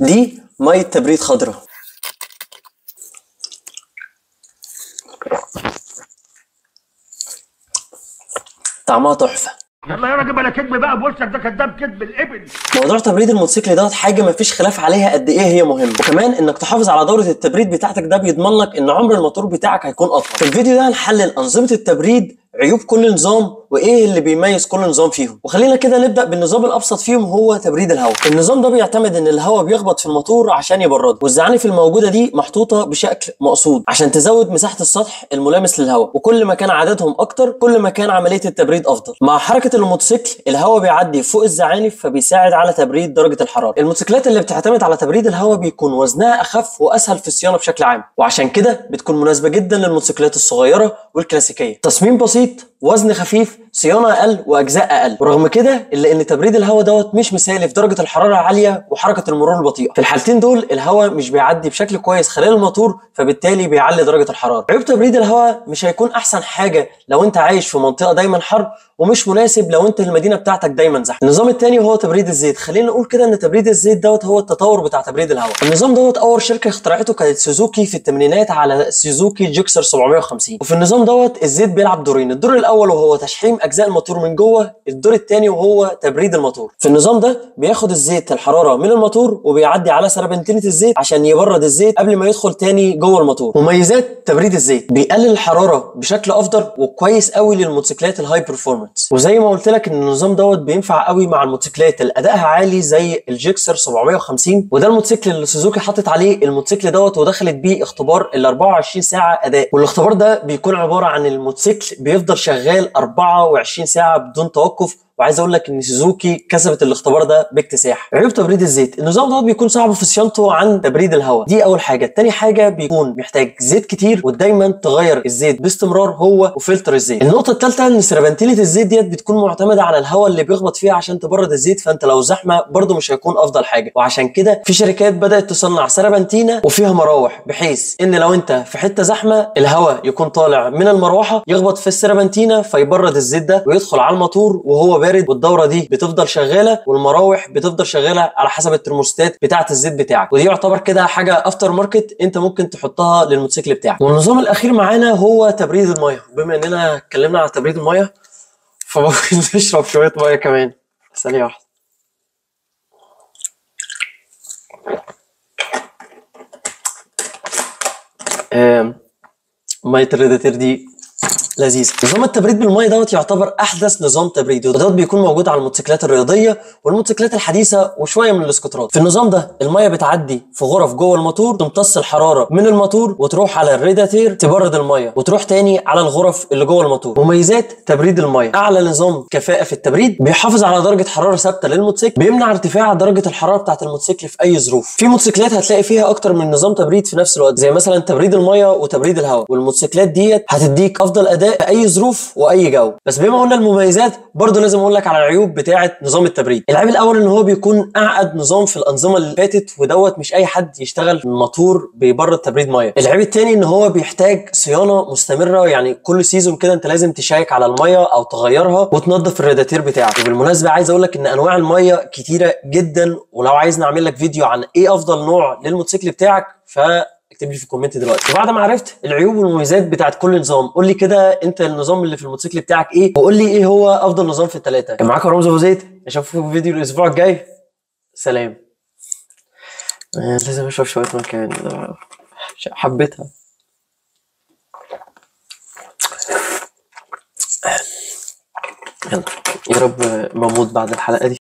دي ميه تبريد خضراء طعمها تحفه يلا يا راجل بلا كدب بقى بوشك ده كداب كدب الابل موضوع تبريد الموتوسيكل دوت حاجه مفيش خلاف عليها قد ايه هي مهمه وكمان انك تحافظ على دوره التبريد بتاعتك ده بيضمن لك ان عمر الموتور بتاعك هيكون اطول في الفيديو ده هنحلل انظمه التبريد عيوب كل نظام وايه اللي بيميز كل نظام فيهم وخلينا كده نبدا بالنظام الابسط فيهم هو تبريد الهواء النظام ده بيعتمد ان الهواء بيخبط في الموتور عشان يبرده والزعانف الموجوده دي محطوطه بشكل مقصود عشان تزود مساحه السطح الملامس للهواء وكل ما كان عددهم اكتر كل ما كان عمليه التبريد افضل مع حركه الموتوسيكل الهواء بيعدي فوق الزعانف فبيساعد على تبريد درجه الحراره الموتوسيكلات اللي بتعتمد على تبريد الهواء بيكون وزنها اخف واسهل في الصيانه بشكل عام وعشان كده بتكون مناسبه جدا للموتوسيكلات الصغيره والكلاسيكيه تصميم بسيط وزن خفيف صيانه اقل واجزاء اقل ورغم كده الا ان تبريد الهواء دوت مش مثالي في درجه الحراره عاليه وحركه المرور البطيئه في الحالتين دول الهواء مش بيعدي بشكل كويس خلال الموتور فبالتالي بيعلي درجه الحراره عيوب تبريد الهواء مش هيكون احسن حاجه لو انت عايش في منطقه دايما حر ومش مناسب لو انت المدينه بتاعتك دايما زحمه النظام الثاني هو تبريد الزيت خلينا نقول كده ان تبريد الزيت دوت هو التطور بتاع تبريد الهواء النظام دوت اول شركه اخترعته كانت سوزوكي في الثمانينات على سوزوكي جيكسر 750 وفي النظام دوت الزيت بيلعب دورين الدور الاول وهو تشحيم اجزاء الموتور من جوه الدور الثاني وهو تبريد الموتور في النظام ده بياخد الزيت الحراره من الموتور وبيعدي على سربنتينه الزيت عشان يبرد الزيت قبل ما يدخل تاني جوه الموتور مميزات تبريد الزيت بيقلل الحراره بشكل افضل وكويس قوي للموتوسيكلات الهاي برفورمانس وزي ما قلت لك ان النظام دوت بينفع قوي مع الموتوسيكلات اللي ادائها عالي زي الجيكسر 750 وده الموتوسيكل اللي سوزوكي حطت عليه الموتوسيكل دوت ودخلت بيه اختبار ال 24 ساعه اداء والاختبار ده بيكون عباره عن الموتوسيكل بيفضل شغال 24 ساعه بدون توقف وعايز اقول لك ان سوزوكي كسبت الاختبار ده باكتساح عيوب تبريد الزيت النظام ده بيكون صعب في صيانته عن تبريد الهواء دي اول حاجه تاني حاجه بيكون محتاج زيت كتير ودايما تغير الزيت باستمرار هو وفلتر الزيت النقطه الثالثه ان سربنتينه الزيت ديت بتكون معتمده على الهواء اللي بيخبط فيها عشان تبرد الزيت فانت لو زحمه برده مش هيكون افضل حاجه وعشان كده في شركات بدات تصنع سربنتينه وفيها مراوح بحيث ان لو انت في حته زحمه الهواء يكون طالع من المروحه يخبط في السربنتينه فيبرد الزيت ده ويدخل على الموتور وهو بارد والدوره دي بتفضل شغاله والمراوح بتفضل شغاله على حسب الترموستات بتاعه الزيت بتاعك ودي يعتبر كده حاجه افتر ماركت انت ممكن تحطها للموتوسيكل بتاعك والنظام الاخير معانا هو تبريد الميه بما اننا اتكلمنا على تبريد الميه فممكن نشرب شويه ميه كمان ثانيه واحده آم، ميه الريداتير دي لذيذ نظام التبريد بالميه دوت يعتبر احدث نظام تبريد ودوت بيكون موجود على الموتوسيكلات الرياضيه والموتوسيكلات الحديثه وشويه من الاسكوترات في النظام ده الميه بتعدي في غرف جوه الموتور تمتص الحراره من الموتور وتروح على الريداتير تبرد الميه وتروح تاني على الغرف اللي جوه الموتور مميزات تبريد الميه اعلى نظام كفاءه في التبريد بيحافظ على درجه حراره ثابته للموتوسيكل بيمنع ارتفاع درجه الحراره بتاعه الموتوسيكل في اي ظروف في موتوسيكلات هتلاقي فيها اكتر من نظام تبريد في نفس الوقت زي مثلا تبريد الميه وتبريد الهواء والموتوسيكلات ديت هتديك افضل اداء في اي ظروف واي جو بس بما قلنا المميزات برضه لازم اقول لك على العيوب بتاعه نظام التبريد العيب الاول ان هو بيكون اعقد نظام في الانظمه اللي فاتت ودوت مش اي حد يشتغل موتور بيبرد تبريد ميه العيب التاني ان هو بيحتاج صيانه مستمره يعني كل سيزون كده انت لازم تشيك على الميه او تغيرها وتنظف الراداتير بتاعك وبالمناسبه عايز اقول لك ان انواع الميه كتيره جدا ولو عايز نعمل لك فيديو عن ايه افضل نوع للموتوسيكل بتاعك ف اكتب لي في الكومنت دلوقتي وبعد ما عرفت العيوب والمميزات بتاعت كل نظام قول لي كده انت النظام اللي في الموتوسيكل بتاعك ايه وقول لي ايه هو افضل نظام في الثلاثه كان معاكم رمزي ابو زيد اشوفكم في فيديو الاسبوع الجاي سلام آه، لازم اشرب شويه مكان حبيتها يلا يا رب ما اموت بعد الحلقه دي